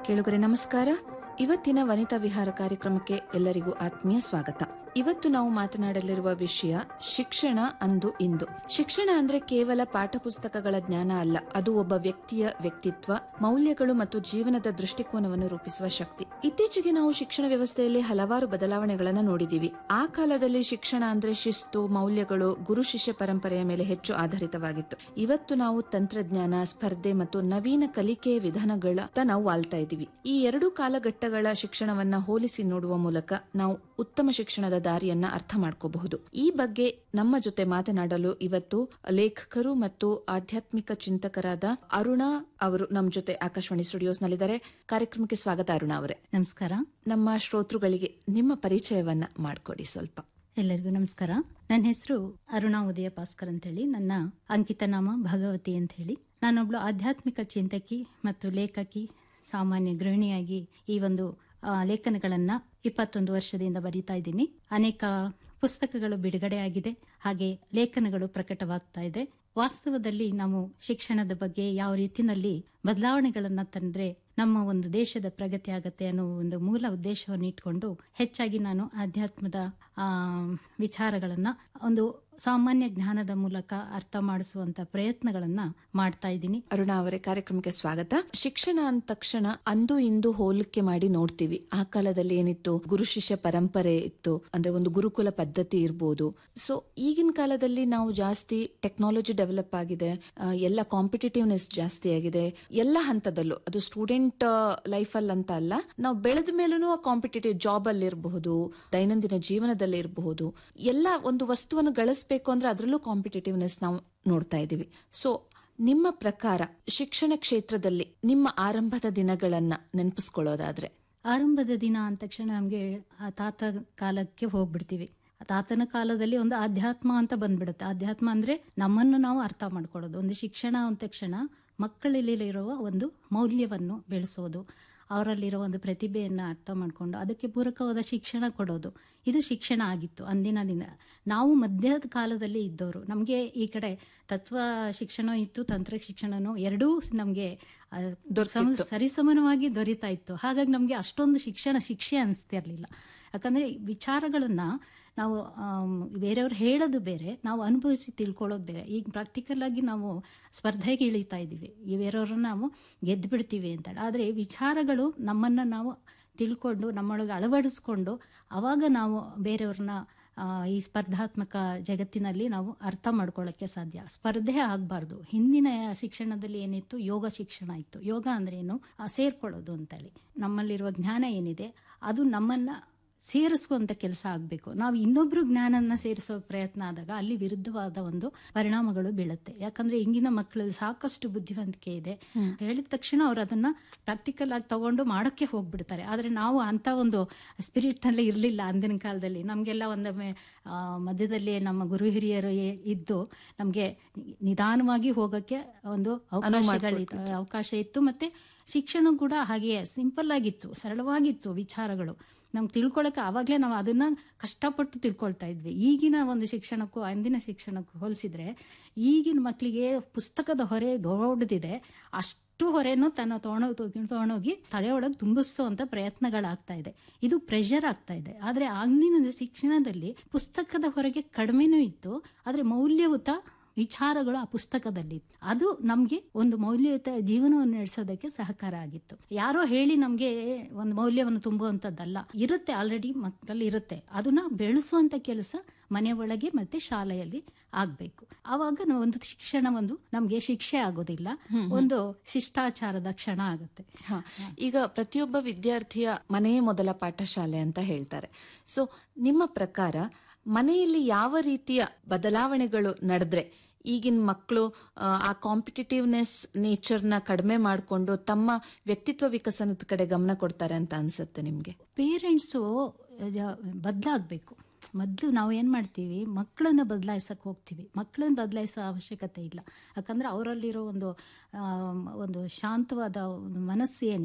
ಕೇಳುಗರೆ ನಮಸ್ಕಾರ ಇವತ್ತಿನ ವನಿತಾ ವಿಹಾರ ಕಾರ್ಯಕ್ರಮಕ್ಕೆ ಎಲ್ಲರಿಗೂ ಆತ್ಮೀಯ ಸ್ವಾಗತ ಇವತ್ತು ನಾವು ಮಾತನಾಡಲಿರುವ ವಿಷಯ ಶಿಕ್ಷಣ ಅಂದು ಇಂದು ಶಿಕ್ಷಣ ಅಂದ್ರೆ ಕೇವಲ ಪಾಠ ಪುಸ್ತಕಗಳ ಜ್ಞಾನ ಅಲ್ಲ ಅದು ಒಬ್ಬ ವ್ಯಕ್ತಿಯ ವ್ಯಕ್ತಿತ್ವ ಮೌಲ್ಯಗಳು ಮತ್ತು ಜೀವನದ ದೃಷ್ಟಿಕೋನವನ್ನು ರೂಪಿಸುವ ಶಕ್ತಿ ಇತ್ತೀಚೆಗೆ ನಾವು ಶಿಕ್ಷಣ ವ್ಯವಸ್ಥೆಯಲ್ಲಿ ಹಲವಾರು ಬದಲಾವಣೆಗಳನ್ನು ನೋಡಿದೀವಿ ಆ ಕಾಲದಲ್ಲಿ ಶಿಕ್ಷಣ ಅಂದ್ರೆ ಶಿಸ್ತು ಮೌಲ್ಯಗಳು ಗುರು ಶಿಷ್ಯ ಪರಂಪರೆಯ ಮೇಲೆ ಹೆಚ್ಚು ಆಧಾರಿತವಾಗಿತ್ತು ಇವತ್ತು ನಾವು ತಂತ್ರಜ್ಞಾನ ಸ್ಪರ್ಧೆ ಮತ್ತು ನವೀನ ಕಲಿಕೆಯ ವಿಧಾನಗಳತ್ತ ನಾವು ವಾಲ್ತಾ ಇದ್ದೀವಿ ಈ ಎರಡು ಕಾಲಘಟ್ಟಗಳ ಶಿಕ್ಷಣವನ್ನ ಹೋಲಿಸಿ ನೋಡುವ ಮೂಲಕ ನಾವು ಉತ್ತಮ ಶಿಕ್ಷಣದ ದಾರಿಯನ್ನ ಅರ್ಥ ಮಾಡ್ಕೋಬಹುದು ಈ ಬಗ್ಗೆ ನಮ್ಮ ಜೊತೆ ಮಾತನಾಡಲು ಇವತ್ತು ಲೇಖಕರು ಮತ್ತು ಆಧ್ಯಾತ್ಮಿಕ ಚಿಂತಕರಾದ ಅರುಣಾ ಅವರು ನಮ್ಮ ಜೊತೆ ಆಕಾಶವಾಣಿ ಸ್ಟುಡಿಯೋಸ್ ನಲ್ಲಿದ್ದಾರೆ ಕಾರ್ಯಕ್ರಮಕ್ಕೆ ಸ್ವಾಗತ ಅರುಣಾ ಅವರೇ ನಮಸ್ಕಾರ ನಮ್ಮ ಶ್ರೋತೃಗಳಿಗೆ ನಿಮ್ಮ ಪರಿಚಯವನ್ನ ಮಾಡಿಕೊಡಿ ಸ್ವಲ್ಪ ಎಲ್ಲರಿಗೂ ನಮಸ್ಕಾರ ನನ್ನ ಹೆಸರು ಅರುಣಾ ಉದಯ ಭಾಸ್ಕರ್ ಅಂತ ಹೇಳಿ ನನ್ನ ಅಂಕಿತ ನಾಮ ಭಗವತಿ ಅಂತ ಹೇಳಿ ನಾನೊಬ್ಳು ಆಧ್ಯಾತ್ಮಿಕ ಚಿಂತಕಿ ಮತ್ತು ಲೇಖಕಿ ಸಾಮಾನ್ಯ ಗೃಹಿಣಿಯಾಗಿ ಈ ಒಂದು ಆ, ಲೇಖನಗಳನ್ನ ಇಪ್ಪತ್ತೊಂದು ವರ್ಷದಿಂದ ಬರೀತಾ ಇದ್ದೀನಿ ಅನೇಕ ಪುಸ್ತಕಗಳು ಬಿಡುಗಡೆ ಆಗಿದೆ ಹಾಗೆ ಲೇಖನಗಳು ಪ್ರಕಟವಾಗ್ತಾ ಇದೆ ವಾಸ್ತವದಲ್ಲಿ ನಾವು ಶಿಕ್ಷಣದ ಬಗ್ಗೆ ಯಾವ ರೀತಿನಲ್ಲಿ ಬದಲಾವಣೆಗಳನ್ನ ತಂದ್ರೆ ನಮ್ಮ ಒಂದು ದೇಶದ ಪ್ರಗತಿ ಆಗತ್ತೆ ಅನ್ನೋ ಒಂದು ಮೂಲ ಉದ್ದೇಶವನ್ನು ಇಟ್ಕೊಂಡು ಹೆಚ್ಚಾಗಿ ನಾನು ಆಧ್ಯಾತ್ಮದ ಆ ವಿಚಾರಗಳನ್ನ ಒಂದು ಸಾಮಾನ್ಯ ಜ್ಞಾನದ ಮೂಲಕ ಅರ್ಥ ಮಾಡಿಸುವಂತ ಪ್ರಯತ್ನಗಳನ್ನ ಮಾಡ್ತಾ ಇದ್ದೀನಿ ಅರುಣಾ ಅವರೇ ಕಾರ್ಯಕ್ರಮಕ್ಕೆ ಸ್ವಾಗತ ಶಿಕ್ಷಣ ಅಂದ ತಕ್ಷಣ ಅಂದು ಇಂದು ಹೋಲಿಕೆ ಮಾಡಿ ನೋಡ್ತೀವಿ ಆ ಕಾಲದಲ್ಲಿ ಏನಿತ್ತು ಗುರು ಶಿಷ್ಯ ಪರಂಪರೆ ಇತ್ತು ಅಂದ್ರೆ ಒಂದು ಗುರುಕುಲ ಪದ್ಧತಿ ಇರ್ಬೋದು ಸೊ ಈಗಿನ ಕಾಲದಲ್ಲಿ ನಾವು ಜಾಸ್ತಿ ಟೆಕ್ನಾಲಜಿ ಡೆವಲಪ್ ಆಗಿದೆ ಆ, ಎಲ್ಲ ಕಾಂಪಿಟೇಟಿವ್ನೆಸ್ ಜಾಸ್ತಿ ಆಗಿದೆ ಎಲ್ಲ ಹಂತದಲ್ಲೂ ಅದು ಸ್ಟೂಡೆಂಟ್ ಲೈಫ್ ಅಲ್ಲಿ ಅಂತ ಅಲ್ಲ ನಾವು ಬೆಳೆದ ಮೇಲೂ ಕಾಂಪಿಟೇಟಿವ್ ಜಾಬ್ ಅಲ್ಲಿ ಇರಬಹುದು ದೈನಂದಿನ ಜೀವನದಲ್ಲಿ ಇರಬಹುದು ಎಲ್ಲ ಒಂದು ವಸ್ತುವನ್ನು ಗಳಿಸಬೇಕು ಅಂದ್ರೆ ಅದರಲ್ಲೂ ಕಾಂಪಿಟೇಟಿವ್ನೆಸ್ ನಾವು ನೋಡ್ತಾ ಇದೀವಿ ಸೊ ನಿಮ್ಮ ಪ್ರಕಾರ ಶಿಕ್ಷಣ ಕ್ಷೇತ್ರದಲ್ಲಿ ನಿಮ್ಮ ಆರಂಭದ ದಿನಗಳನ್ನ ನೆನಪಿಸ್ಕೊಳ್ಳೋದಾದ್ರೆ ಆರಂಭದ ದಿನ ಅಂದ ತಕ್ಷಣ ನಮಗೆ ಆ ತಾತ ಕಾಲಕ್ಕೆ ಹೋಗ್ಬಿಡ್ತೀವಿ ಆ ತಾತನ ಕಾಲದಲ್ಲಿ ಒಂದು ಆಧ್ಯಾತ್ಮ ಅಂತ ಬಂದ್ಬಿಡುತ್ತೆ ಆಧ್ಯಾತ್ಮ ಅಂದ್ರೆ ನಮ್ಮನ್ನು ನಾವು ಅರ್ಥ ಮಾಡ್ಕೊಳ್ಳೋದು ಒಂದು ಶಿಕ್ಷಣ ಅಂದ ತಕ್ಷಣ ಮಕ್ಕಳಲ್ಲಿರುವ ಒಂದು ಮೌಲ್ಯವನ್ನು ಬೆಳೆಸೋದು ಅವರಲ್ಲಿರೋ ಒಂದು ಪ್ರತಿಭೆಯನ್ನು ಅರ್ಥ ಮಾಡಿಕೊಂಡು ಅದಕ್ಕೆ ಪೂರಕವಾದ ಶಿಕ್ಷಣ ಕೊಡೋದು ಇದು ಶಿಕ್ಷಣ ಆಗಿತ್ತು ಅಂದಿನ ದಿನ ನಾವು ಮಧ್ಯದ ಕಾಲದಲ್ಲಿ ಇದ್ದವರು ನಮಗೆ ಈ ಕಡೆ ತತ್ವ ಶಿಕ್ಷಣ ಇತ್ತು ತಂತ್ರ ಶಿಕ್ಷಣನೂ ಎರಡೂ ನಮಗೆ ಸರಿಸಮಾನವಾಗಿ ದೊರೀತಾ ಇತ್ತು ಹಾಗಾಗಿ ನಮಗೆ ಅಷ್ಟೊಂದು ಶಿಕ್ಷಣ ಶಿಕ್ಷೆ ಅನಿಸ್ತಿರ್ಲಿಲ್ಲ ಯಾಕಂದ್ರೆ ವಿಚಾರಗಳನ್ನ ನಾವು ಆಮ್, ಬೇರೆಯವ್ರು ಹೇಳೋದು ಬೇರೆ ನಾವು ಅನುಭವಿಸಿ ತಿಳ್ಕೊಳ್ಳೋದು ಬೇರೆ ಈಗ ಪ್ರಾಕ್ಟಿಕಲ್ ಆಗಿ ನಾವು ಸ್ಪರ್ಧೆಗೆ ಇಳಿತಾ ಇದ್ದೀವಿ ಈ ಬೇರೆಯವ್ರನ್ನ ನಾವು ಗೆದ್ದು ಬಿಡ್ತೀವಿ ಅಂತ ಆದರೆ ವಿಚಾರಗಳು ನಮ್ಮನ್ನು ನಾವು ತಿಳ್ಕೊಂಡು ನಮ್ಮೊಳಗೆ ಅಳವಡಿಸ್ಕೊಂಡು ಅವಾಗ ನಾವು ಬೇರೆಯವ್ರನ್ನ ಆ, ಈ ಸ್ಪರ್ಧಾತ್ಮಕ ಜಗತ್ತಿನಲ್ಲಿ ನಾವು ಅರ್ಥ ಮಾಡ್ಕೊಳ್ಳೋಕ್ಕೆ ಸಾಧ್ಯ ಸ್ಪರ್ಧೆ ಆಗಬಾರ್ದು ಹಿಂದಿನ ಶಿಕ್ಷಣದಲ್ಲಿ ಏನಿತ್ತು ಯೋಗ ಶಿಕ್ಷಣ ಇತ್ತು ಯೋಗ ಅಂದ್ರೆ ಏನು ಆ, ಸೇರ್ಕೊಳ್ಳೋದು ಅಂತೇಳಿ ನಮ್ಮಲ್ಲಿರುವ ಜ್ಞಾನ ಏನಿದೆ ಅದು ನಮ್ಮನ್ನ ಸೇರಿಸುವಂತ ಕೆಲಸ ಆಗಬೇಕು ನಾವು ಇನ್ನೊಬ್ರು ಜ್ಞಾನನ ಸೇರಿಸೋ ಪ್ರಯತ್ನ ಆದಾಗ ಅಲ್ಲಿ ವಿರುದ್ಧವಾದ ಒಂದು ಪರಿಣಾಮಗಳು ಬೀಳುತ್ತೆ ಯಾಕಂದ್ರೆ ಇಂಗಿನ ಮಕ್ಕಳಲ್ಲಿ ಸಾಕಷ್ಟು ಬುದ್ಧಿವಂತಿಕೆ ಇದೆ ಹೇಳಿದ ತಕ್ಷಣ ಅವ್ರು ಅದನ್ನ ಪ್ರಾಕ್ಟಿಕಲ್ ಆಗಿ ತಗೊಂಡು ಮಾಡೋಕ್ಕೆ ಹೋಗ್ಬಿಡ್ತಾರೆ ಆದ್ರೆ ನಾವು ಅಂತ ಒಂದು ಸ್ಪಿರಿಟ್ ನಲ್ಲಿ ಇರಲಿಲ್ಲ ಅಂದಿನ ಕಾಲದಲ್ಲಿ ನಮಗೆಲ್ಲ ಒಂದೊಮ್ಮೆ ಆ, ಮಧ್ಯದಲ್ಲಿ ನಮ್ಮ ಗುರು ಹಿರಿಯರು ಏ- ಇದ್ದು ನಮಗೆ ನಿಧಾನವಾಗಿ ಹೋಗಕ್ಕೆ ಒಂದು ಅವಕಾಶಗಳಿತ್ತು ಅವಕಾಶ ಇತ್ತು ಮತ್ತೆ ಶಿಕ್ಷಣ ಕೂಡ ಹಾಗೆಯೇ ಸಿಂಪಲ್ ಆಗಿತ್ತು ಸರಳವಾಗಿತ್ತು ವಿಚಾರಗಳು ನಮ್ಗೆ ತಿಳ್ಕೊಳಕ್ಕೆ ಆವಾಗಲೇ ನಾವು ಅದನ್ನ ಕಷ್ಟಪಟ್ಟು ತಿಳ್ಕೊಳ್ತಾ ಇದ್ವಿ ಈಗಿನ ಒಂದು ಶಿಕ್ಷಣಕ್ಕೂ ಅಂದಿನ ಶಿಕ್ಷಣಕ್ಕೂ ಹೋಲಿಸಿದ್ರೆ ಈಗಿನ ಮಕ್ಕಳಿಗೆ ಪುಸ್ತಕದ ಹೊರೆ ದೊಡ್ಡದಿದೆ ಅಷ್ಟು ಹೊರೆನೂ ತನ್ನ ತೊಗೊಂಡೋಗಿ ತೊಗೊಂಡೋಗಿ ತಲೆಯೊಳಗೆ ತುಂಬಿಸುವಂತ ಪ್ರಯತ್ನಗಳಾಗ್ತಾ ಇದೆ ಇದು ಪ್ರೆಷರ್ ಆಗ್ತಾ ಇದೆ ಆದ್ರೆ ಅಂದಿನ ಶಿಕ್ಷಣದಲ್ಲಿ ಪುಸ್ತಕದ ಹೊರಗೆ ಕಡಿಮೆನೂ ಇತ್ತು ಆದ್ರೆ ಮೌಲ್ಯಯುತ ವಿಚಾರಗಳು ಆ ಪುಸ್ತಕದಲ್ಲಿ ಅದು ನಮ್ಗೆ ಒಂದು ಮೌಲ್ಯಯುತ ಜೀವನವನ್ನು ನಡೆಸೋದಕ್ಕೆ ಸಹಕಾರ ಆಗಿತ್ತು ಯಾರೋ ಹೇಳಿ ನಮ್ಗೆ ಒಂದು ಮೌಲ್ಯವನ್ನು ತುಂಬುವಂತದ್ದಲ್ಲ ಇರುತ್ತೆ ಆಲ್ರೆಡಿ ಮಕ್ಕಳಲ್ಲಿ ಇರುತ್ತೆ ಅದನ್ನ ಬೆಳೆಸುವಂತ ಕೆಲಸ ಮನೆ ಒಳಗೆ ಮತ್ತೆ ಶಾಲೆಯಲ್ಲಿ ಆಗ್ಬೇಕು ಆವಾಗ ನಾವು ಒಂದು ಶಿಕ್ಷಣ ಒಂದು ನಮ್ಗೆ ಶಿಕ್ಷೆ ಆಗೋದಿಲ್ಲ ಒಂದು ಶಿಷ್ಟಾಚಾರದ ಕ್ಷಣ ಆಗುತ್ತೆ ಹ. ಈಗ ಪ್ರತಿಯೊಬ್ಬ ವಿದ್ಯಾರ್ಥಿಯ ಮನೆಯೇ ಮೊದಲ ಪಾಠಶಾಲೆ ಅಂತ ಹೇಳ್ತಾರೆ ಸೊ ನಿಮ್ಮ ಪ್ರಕಾರ ಮನೆಯಲ್ಲಿ ಯಾವ ರೀತಿಯ ಬದಲಾವಣೆಗಳು ನಡೆದ್ರೆ ಈಗಿನ ಮಕ್ಕಳು ಆ ಕಾಂಪಿಟೇಟಿವ್ನೆಸ್ ನೇಚರ್ನ ಕಡಿಮೆ ಮಾಡಿಕೊಂಡು ತಮ್ಮ ವ್ಯಕ್ತಿತ್ವ ವಿಕಸನದ ಕಡೆ ಗಮನ ಕೊಡ್ತಾರೆ ಅಂತ ಅನ್ಸುತ್ತೆ ನಿಮ್ಗೆ ಪೇರೆಂಟ್ಸು ಬದಲಾಗಬೇಕು ಮೊದಲು ನಾವು ಏನು ಮಾಡ್ತೀವಿ ಮಕ್ಕಳನ್ನ ಬದಲಾಯಿಸಕ್ಕೆ ಹೋಗ್ತೀವಿ ಮಕ್ಕಳನ್ನ ಬದಲಾಯಿಸೋ ಅವಶ್ಯಕತೆ ಇಲ್ಲ ಯಾಕಂದ್ರೆ ಅವರಲ್ಲಿರೋ ಒಂದು ಆ, ಒಂದು ಶಾಂತವಾದ ಒಂದು ಮನಸ್ಸು ಏನಿದೆ